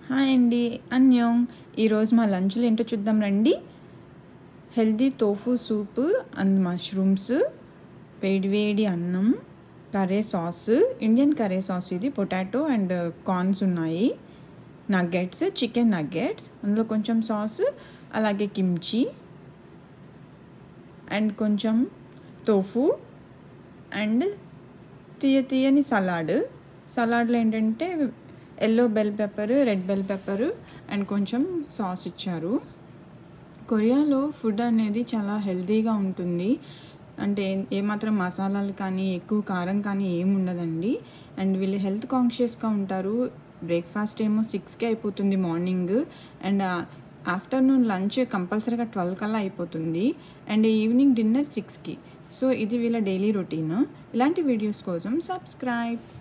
hi అండి అన్యోంగ్ ఈరోజు మా లంచ్లో ఏంటో చూద్దాం రండి healthy tofu soup and mushrooms వేడివేడి అన్నం curry sauce Indian curry sauce ఇది పొటాటో అండ్ కార్న్స్ ఉన్నాయి నగ్గెట్స్ చికెన్ నగ్గెట్స్ అందులో కొంచెం సాస్ అలాగే కిమ్చి అండ్ కొంచెం తోఫు అండ్ తీయ తీయని సలాడ్ సలాడ్లో ఏంటంటే yellow bell pepper red bell pepper and కొంచెం సాస్ ఇచ్చారు కొరియాలో ఫుడ్ అనేది చాలా హెల్తీగా ఉంటుంది అంటే ఏమాత్రం మసాలాలు కానీ ఎక్కువ కారం కానీ ఏమి ఉండదండి అండ్ వీళ్ళు హెల్త్ కాన్షియస్గా ఉంటారు బ్రేక్ఫాస్ట్ ఏమో సిక్స్కి అయిపోతుంది మార్నింగ్ అండ్ ఆఫ్టర్నూన్ లంచ్ కంపల్సరీగా ట్వెల్వ్ కల్లా అయిపోతుంది అండ్ ఈవినింగ్ డిన్నర్ సిక్స్కి సో ఇది వీళ్ళ డైలీ రొటీన్ ఇలాంటి వీడియోస్ కోసం సబ్స్క్రైబ్